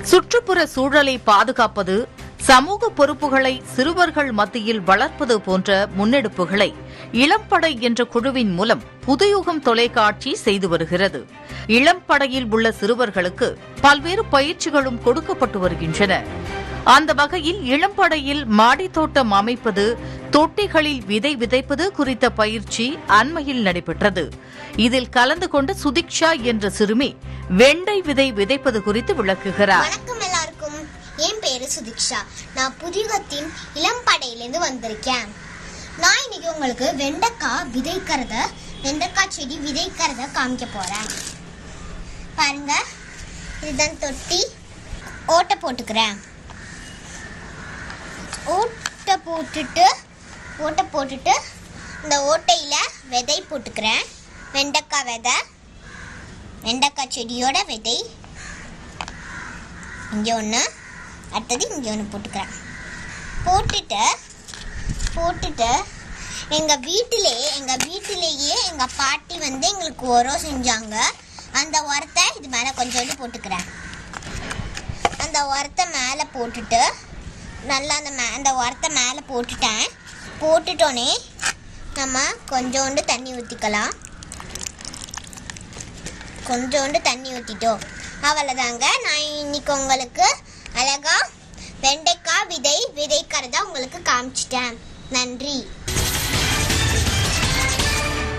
சுற்றுப்புற சூழலை பாதுகாப்பது சமூக பொறுப்புகளை சிறுவர்கள் மத்தியில் வளர்ப்பது போன்ற முன்னெடுப்புகளை இளம்படை என்ற குழுவின் மூலம் புதுயுகம் தொலைக்காட்சி செய்து வருகிறது இளம்படையில் உள்ள சிறுவர்களுக்கு பல்வேறு பயிற்சிகளும் கொடுக்கப்பட்டு வருகின்றன அந்த வகையில் இளம்படையில் மாடித் தோட்டம் அமைப்பது தொட்டிகளில் விதை விதைப்பது குறித்த பயிற்சி அண்மையில் நடைபெற்றது இதில் கலந்து கொண்ட சுதிக்ஷா என்ற சிறுமி வெண்டை விதை விதைப்பது குறித்து விளக்குகிறார் வணக்கம் எல்லாருக்கும் என் பேரு சுதிக்ஷா நான் புதியகத்தின் இளம்படையிலேருந்து வந்திருக்கேன் நான் இன்னைக்கு உங்களுக்கு வெண்டைக்காய் விதைக்கிறத வெண்டைக்காய் செடி விதைக்கிறத காமிக்க போறேன் பாருங்க இதுதான் தொட்டி ஓட்டை போட்டுக்கிறேன் ஓட்டை போட்டுட்டு ஓட்டை போட்டுட்டு இந்த ஓட்டையில விதை போட்டுக்கிறேன் வெண்டைக்காய் விதை வெண்டைக்காய் செடியோட விதை இங்கே ஒன்று அடுத்தது இங்கே ஒன்று போட்டுக்கிறேன் போட்டுட்டு போட்டுட்டு எங்கள் வீட்டிலே எங்கள் வீட்டிலேயே எங்கள் பாட்டி வந்து எங்களுக்கு உரம் செஞ்சாங்க அந்த உரத்தை இது மேலே கொஞ்சோண்டு போட்டுக்கிறேன் அந்த உரத்தை மேலே போட்டுட்டு நல்லா அந்த மே அந்த உரத்தை மேலே போட்டுட்டேன் போட்டுட்டோன்னே நம்ம கொஞ்சோண்டு தண்ணி ஊற்றிக்கலாம் கொஞ்சோண்டு தண்ணி ஊற்றிட்டோம் அவ்வளோதாங்க நான் இன்னைக்கு உங்களுக்கு அழகா வெண்டைக்காய் விதை விதைக்கிறத உங்களுக்கு காமிச்சிட்டேன் நன்றி